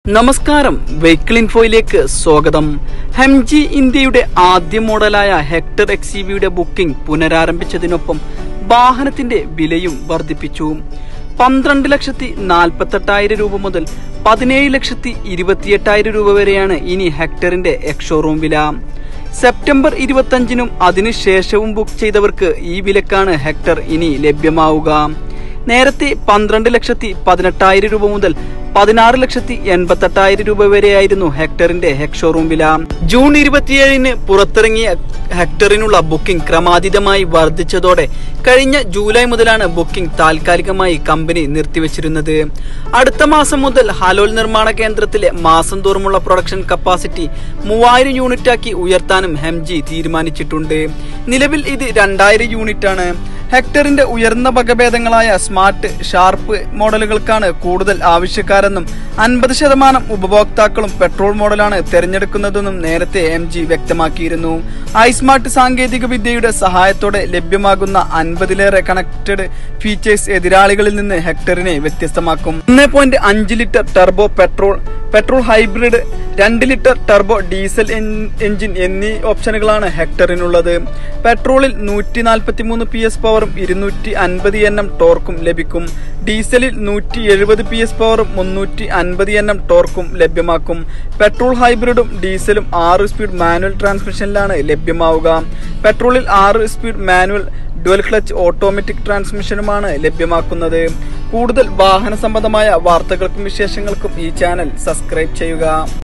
നമസ്കാരം വെഹിക്കിൾ ഇൻഫോയിലേക്ക് സ്വാഗതം ഹെംജി ഇന്ത്യയുടെ ആദ്യ മോഡലായ ഹെക്ടർ എക്സിവിയുടെ ബുക്കിംഗ് പുനരാരംഭിച്ചതിനൊപ്പം വാഹനത്തിന്റെ വിലയും വർദ്ധിപ്പിച്ചു പന്ത്രണ്ട് ലക്ഷത്തി നാൽപ്പത്തെട്ടായിരം രൂപ മുതൽ പതിനേഴ് ലക്ഷത്തി ഇരുപത്തിയെട്ടായിരം രൂപ വരെയാണ് ഇനി ഹെക്ടറിന്റെ എക്സ്ഷോറൂം വില സെപ്റ്റംബർ ഇരുപത്തഞ്ചിനും അതിനുശേഷവും ബുക്ക് ചെയ്തവർക്ക് ഈ വിലക്കാണ് ഹെക്ടർ ഇനി ലഭ്യമാവുക നേരത്തെ പന്ത്രണ്ട് ലക്ഷത്തി പതിനെട്ടായിരം രൂപ മുതൽ പതിനാറ് ലക്ഷത്തി എൺപത്തെട്ടായിരം രൂപ വരെയായിരുന്നു ഹെക്ടറിന്റെ ഹെക്ഷോറൂം വില ജൂൺ ഇരുപത്തിയേഴിന് പുറത്തിറങ്ങിയ ഹെക്ടറിനുള്ള ബുക്കിംഗ് ക്രമാതീതമായി വർദ്ധിച്ചതോടെ കഴിഞ്ഞ ജൂലൈ മുതലാണ് ബുക്കിംഗ് താൽക്കാലികമായി കമ്പനി നിർത്തിവച്ചിരുന്നത് അടുത്ത മാസം മുതൽ ഹലോൽ നിർമ്മാണ കേന്ദ്രത്തിലെ മാസം തോറുമുള്ള പ്രൊഡക്ഷൻ കപ്പാസിറ്റി മൂവായിരം യൂണിറ്റാക്കി ഉയർത്താനും ഹെംജി തീരുമാനിച്ചിട്ടുണ്ട് നിലവിൽ ഇത് രണ്ടായിരം യൂണിറ്റാണ് ഹെക്ടറിന്റെ ഉയർന്ന വകഭേദങ്ങളായ സ്മാർട്ട് ഷാർപ്പ് മോഡലുകൾക്കാണ് കൂടുതൽ ആവശ്യക്കാരെന്നും അൻപത് ശതമാനം ഉപഭോക്താക്കളും പെട്രോൾ മോഡലാണ് തിരഞ്ഞെടുക്കുന്നതെന്നും നേരത്തെ എം ജി വ്യക്തമാക്കിയിരുന്നു ഐസ്മാർട്ട് സാങ്കേതിക വിദ്യയുടെ സഹായത്തോടെ ലഭ്യമാകുന്ന അൻപതിലേറെ കണക്റ്റഡ് ഫീച്ചേഴ്സ് എതിരാളികളിൽ നിന്ന് ഹെക്ടറിനെ വ്യത്യസ്തമാക്കും ഒന്ന് പോയിന്റ് അഞ്ച് litre turbo petrol petrol hybrid രണ്ട് ലിറ്റർ ടർബോ ഡീസൽ എൻ- എഞ്ചിൻ എന്നീ ഓപ്ഷനുകളാണ് ഹെക്ടറിനുള്ളത് പെട്രോളിൽ നൂറ്റി നാൽപ്പത്തി മൂന്ന് പി എസ് പവറും ഇരുന്നൂറ്റി അൻപത് എൻ എം ടോർക്കും ലഭിക്കും ഡീസലിൽ നൂറ്റി എഴുപത് പി എസ് പവറും മുന്നൂറ്റി അൻപത് എൻ എം ടോർക്കും ലഭ്യമാക്കും പെട്രോൾ ഹൈബ്രിഡും ഡീസലും ആറ് സ്പീഡ് മാനുവൽ ട്രാൻസ്മിഷനിലാണ് ലഭ്യമാവുക പെട്രോളിൽ ആറ് speed manual dual clutch automatic ട്രാൻസ്മിഷനുമാണ് ലഭ്യമാക്കുന്നത് കൂടുതൽ വാഹന സംബന്ധമായ വാർത്തകൾക്കും വിശേഷങ്ങൾക്കും ഈ ചാനൽ സബ്സ്ക്രൈബ് ചെയ്യുക